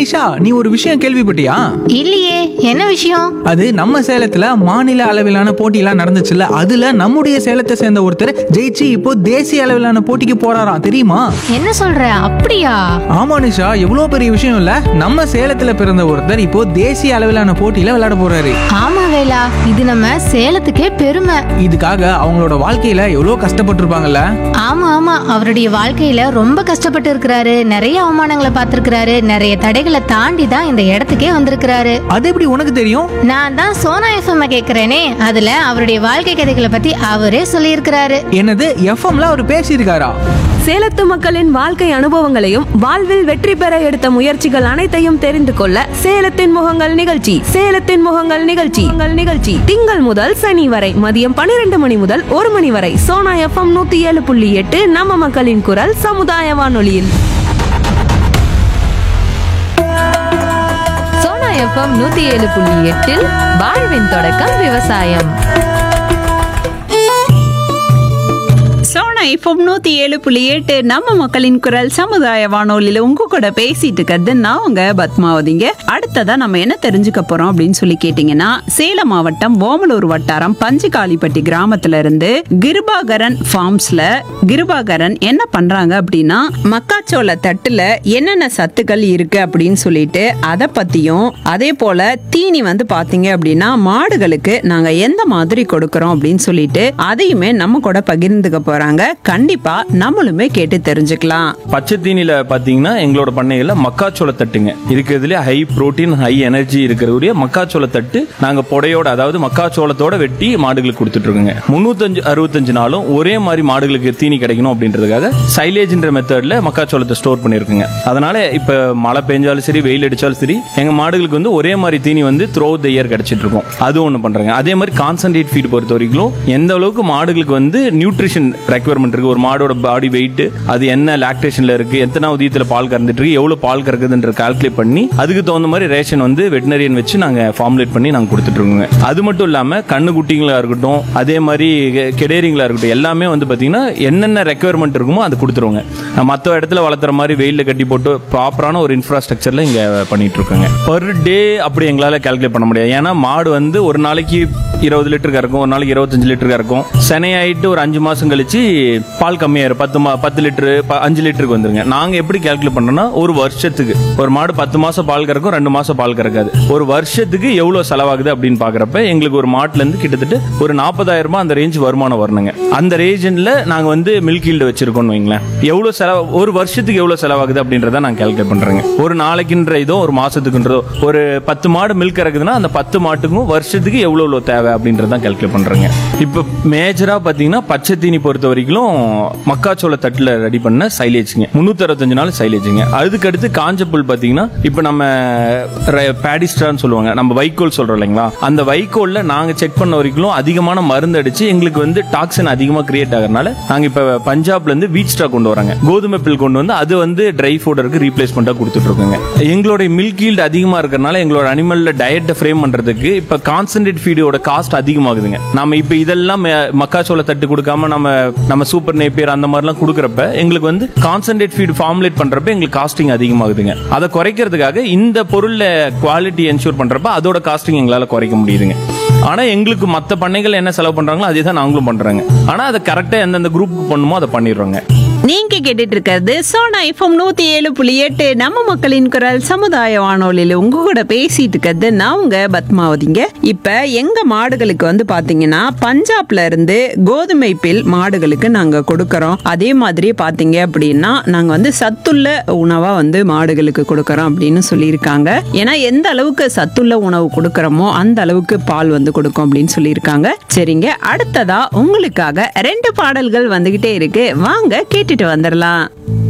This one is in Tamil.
நிஷா நீ ஒரு விஷயம் கேள்விப்பட்டியா இல்லையே என்ன விஷயம் அது நம்ம சேலத்துல மாநில அளவிலான போட்டியெல்லாம் நடந்துச்சுல்ல அதுல நம்முடைய சேலத்தை சேர்ந்த ஒருத்தர் ஜெயிச்சு இப்போ தேசிய அளவிலான போட்டிக்கு போறாராம் தெரியுமா என்ன சொல்ற அப்படியா ஆமா நிஷா எவ்வளவு பெரிய விஷயம் இல்ல நம்ம சேலத்துல பிறந்த ஒருத்தர் இப்போ தேசிய அளவிலான போட்டியில விளையாட போறாரு ஆமா வேலா இது நம்ம சேலத்துக்கே பெருமை இதுக்காக அவங்களோட வாழ்க்கையில எவ்வளவு கஷ்டப்பட்டிருப்பாங்கல்ல ஆமா ஆமா அவருடைய வாழ்க்கையில ரொம்ப கஷ்டப்பட்டு இருக்கிறாரு நிறைய அவமானங்களை பார்த்திருக்கிறாரு நிறைய தடைகளை தாண்டி தான் இந்த இடத்துக்கே வந்திருக்கிறாரு அது எப்படி உனக்கு தெரியும் நான் தான் சோனா எஃப்எம் கேக்குறேனே அதுல அவருடைய வாழ்க்கை கதைகளை பத்தி அவரே சொல்லியிருக்கிறாரு என்னது எஃப்எம்ல அவர் பேசியிருக்காரா சேலத்து மக்களின் வாழ்க்கை அனுபவங்களையும் வாழ்வில் வெற்றி பெற எடுத்த முயற்சிகள் அனைத்தையும் தெரிந்து கொள்ள சேலத்தின் முகங்கள் நிகழ்ச்சி சேலத்தின் முகங்கள் நிகழ்ச்சி உங்கள் நிகழ்ச்சி திங்கள் முதல் சனி வரை மதியம் பன்னிரண்டு மணி முதல் ஒரு மணி வரை சோனா எஃப்எம் நூத்தி ஏழு புள்ளி எட்டு நம்ம மக்களின் குரல் சமுதாய வானொலியில் சோனா எஃப்எம் நூத்தி ஏழு புள்ளி எட்டில் வாழ்வின் தொடக்கம் விவசாயம் சோனா எஃப்எம் நூத்தி ஏழு புள்ளி எட்டு நம்ம மக்களின் குரல் சமுதாய வானொலியில உங்க கூட பேசிட்டு இருக்கிறது நான் உங்க பத்மாவதிங்க அடுத்ததா நம்ம என்ன தெரிஞ்சுக்க போறோம் அப்படின்னு சொல்லி கேட்டீங்கன்னா சேலம் மாவட்டம் ஓமலூர் வட்டாரம் பஞ்சுகாலிப்பட்டி கிராமத்துல இருந்து கிருபாகரன் ஃபார்ம்ஸ்ல கிருபாகரன் என்ன பண்றாங்க அப்படின்னா மக்காச்சோள தட்டுல என்னென்ன சத்துக்கள் இருக்கு அப்படின்னு சொல்லிட்டு அதை பத்தியும் அதே போல தீனி வந்து பாத்தீங்க அப்படின்னா மாடுகளுக்கு நாங்க எந்த மாதிரி கொடுக்கறோம் அப்படின்னு சொல்லிட்டு அதையுமே நம்ம கூட பகிர்ந்துக்க போறாங்க கண்டிப்பா நம்மளுமே கேட்டு தெரிஞ்சுக்கலாம் பச்சை தீனியில பாத்தீங்கன்னா எங்களோட பண்ணையில மக்காச்சோள தட்டுங்க இருக்கிறதுல ஹை புரோட்டீன் ஹை எனர்ஜி இருக்கிற மக்காச்சோள தட்டு நாங்க புடையோட அதாவது மக்காச்சோளத்தோட வெட்டி மாடுகளுக்கு கொடுத்துட்டு இருக்கோங்க முன்னூத்தஞ்சு அறுபத்தஞ்சு நாளும் ஒரே மாதிரி மாடுகளுக்கு தீனி கிடைக்கணும் அப்படின்றதுக்காக சைலேஜ்ன்ற மெத்தட்ல மக்காச்சோளத்தை ஸ்டோர் பண்ணிருக்குங்க அதனால இப்ப மழை பெஞ்சாலும் சரி வெயில் அடிச்சாலும் சரி எங்க மாடுகளுக்கு வந்து ஒரே மாதிரி தீனி வந்து த்ரோ த இயர் கிடைச்சிட்டு இருக்கும் அது ஒண்ணு பண்றாங்க அதே மாதிரி கான்சன்ட்ரேட் ஃபீட் பொறுத்த வரைக்கும் எந்த அளவுக்கு மாடுகளுக்கு வந்து நியூட்ரிஷன் ரெக்குவயர்மெண்ட் இருக்கு ஒரு மாடோட பாடி வெயிட் அது என்ன லாக்டேஷன்ல இருக்கு எத்தனை உதயத்துல பால் கறந்துட்டு இருக்கு எவ்வளவு பால் கறக்குதுன்ற கால்குலேட் பண்ணி அதுக்கு தகுந்த மாதிரி ரேஷன் வந்து வெட்டினரியன் வச்சு நாங்க ஃபார்முலேட் பண்ணி நாங்க கொடுத்துட்டு இருக்கோங்க அது மட்டும் இல்லாம கண்ணு குட்டிங்களா இருக்கட்டும் அதே மாதிரி கெ- கெடேரிங்களா இருக்கட்டும் எல்லாமே வந்து பாத்தீங்கன்னா என்னென்ன ரெக்குவயர்மெண்ட் இருக்குமோ அது கொடுத்துருவோங்க மற்ற இடத்துல வளர்த்துற மாதிரி வெயில்ல கட்டி போட்டு ப்ராப்பரான ஒரு இன்ஃப்ராஸ்ட்ரக்சர்ல இங்க பண்ணிட்டு இருக்கோங்க பர் டே அப்படி எங்களால கால்குலேட் பண்ண முடியாது ஏன்னா மாடு வந்து ஒரு நாளைக்கு இருபது லிட்டர் கறக்கும் ஒரு நாளைக்கு இருபத்தஞ்சு லிட்டர் கறக்கும் செனையாயிட்டு ஒரு அஞ்சு மாசம் கழிச்சு பால் கம்மியாயிரும் பத்து மா பத்து லிட்டரு ப- அஞ்சு லிட்டருக்கு வந்துருங்க நாங்க எப்படி கால்குலேட் பண்றோம்னா ஒரு வருஷத்துக்கு ஒரு மாடு பத்து மாசம் பால் கறக்கும் ரெண்டு மாசம் பால் கறக்காது ஒரு வருஷத்துக்கு எவ்வளவு செலவாகுது அப்படின்னு பாக்குறப்ப எங்களுக்கு ஒரு மாட்டுல இருந்து கிட்டத்தட்ட ஒரு நாற்பதாயிரம் ரூபாய் அந்த ரேஞ்ச் வருமானம் வரணுங்க அந்த ரேஞ்சில் நாங்க வந்து மில்க் ஈல்டு வச்சிருக்கோம்னு வைங்களேன் எவ்வளவு செலவு ஒரு வருஷத்துக்கு எவ்வளவு செலவாகுது அப்படின்றத நான் கால்குலேட் பண்றேங்க ஒரு நாளைக்குன்ற இதோ ஒரு மாசத்துக்குன்றதோ ஒரு பத்து மாடு மில்க் கறக்குதுன்னா அந்த பத்து மாட்டுக்கும் வருஷத்துக்கு எவ்வளவு எவ்வளவு தேவை அப்படின்றத கால்குலேட் பண்றேங்க இப்போ மேஜரா பாத்தீங்கன்னா பச்சை தீனி பொறுத்த வரைக்கும் மக்காச்சோள தட்டுல ரெடி பண்ண சைலேஜ்ங்க முன்னூத்தி அறுபத்தஞ்சு நாள் சைலேஜுங்க அதுக்கு அடுத்து காஞ்ச புல் பாத்தீங்கன்னா இப்போ நம்ம பேடிஸ்டான்னு சொல்லுவாங்க நம்ம வைக்கோல் சொல்றோம் இல்லைங்களா அந்த வைக்கோல்ல நாங்க செக் பண்ண வரைக்கும் அதிகமான மருந்து அடிச்சு எங்களுக்கு வந்து டாக்ஸின் அதிகமா கிரியேட் ஆகிறதுனால நாங்க இப்ப பஞ்சாப்ல இருந்து வீட் ஸ்டாக் கொண்டு வராங்க கோதுமை பில் கொண்டு வந்து அது வந்து ட்ரை ஃபுடருக்கு ரீப்ளேஸ்மெண்டா கொடுத்துட்டு இருக்கோங்க எங்களுடைய மில்க் ஈல்டு அதிகமா இருக்கறனால எங்களோட அனிமல்ல டயட்டை ஃப்ரேம் பண்றதுக்கு இப்ப கான்சென்ட்ரேட் ஃபீடோட காஸ்ட் அதிகமாகுதுங்க நம்ம இப்ப இதெல்லாம் ம- மக்காச்சோள தட்டு கொடுக்காம நம்ம நம்ம சூப்பர் நேப்பியர் அந்த மாதிரிலாம் கொடுக்கறப்ப எங்களுக்கு வந்து கான்சென்ட்ரேட் ஃபீட் ஃபார்முலேட் பண்றப்ப எங்களுக்கு காஸ்டிங் அதிகமாகுதுங்க அதை குறைக்கிறதுக்காக இந்த பொருள்ல குவாலிட்டி என்ஷூர் பண்றப்ப அதோட காஸ்டிங் எங்களால குறைக்க முடியுதுங்க ஆனா எங்களுக்கு மத்த பண்ணைகள் என்ன செலவு பண்றாங்களோ அதே தான் நாங்களும் பண்றாங்க ஆனா அதை கரெக்டா எந்தெந்த குரூப்புக்கு பண்ணுமோ அதை பண்ணிடுறோங்க நீங்க கேட்டுட்டு இருக்கிறது சோனா எஃப்எம் நூத்தி ஏழு புள்ளி எட்டு நம்ம மக்களின் குரல் சமுதாய வானொலியில உங்க கூட பேசிட்டு இருக்கிறது நான் உங்க பத்மாவதிங்க இப்ப எங்க மாடுகளுக்கு வந்து பாத்தீங்கன்னா பஞ்சாப்ல இருந்து கோதுமை பில் மாடுகளுக்கு நாங்க கொடுக்கறோம் அதே மாதிரி பாத்தீங்க அப்படின்னா நாங்க வந்து சத்துள்ள உணவா வந்து மாடுகளுக்கு கொடுக்கறோம் அப்படின்னு சொல்லியிருக்காங்க ஏன்னா எந்த அளவுக்கு சத்துள்ள உணவு கொடுக்கறோமோ அந்த அளவுக்கு பால் வந்து கொடுக்கும் அப்படின்னு சொல்லியிருக்காங்க சரிங்க அடுத்ததா உங்களுக்காக ரெண்டு பாடல்கள் வந்துகிட்டே இருக்கு வாங்க கேட்டுட்டு வந்துடலாம்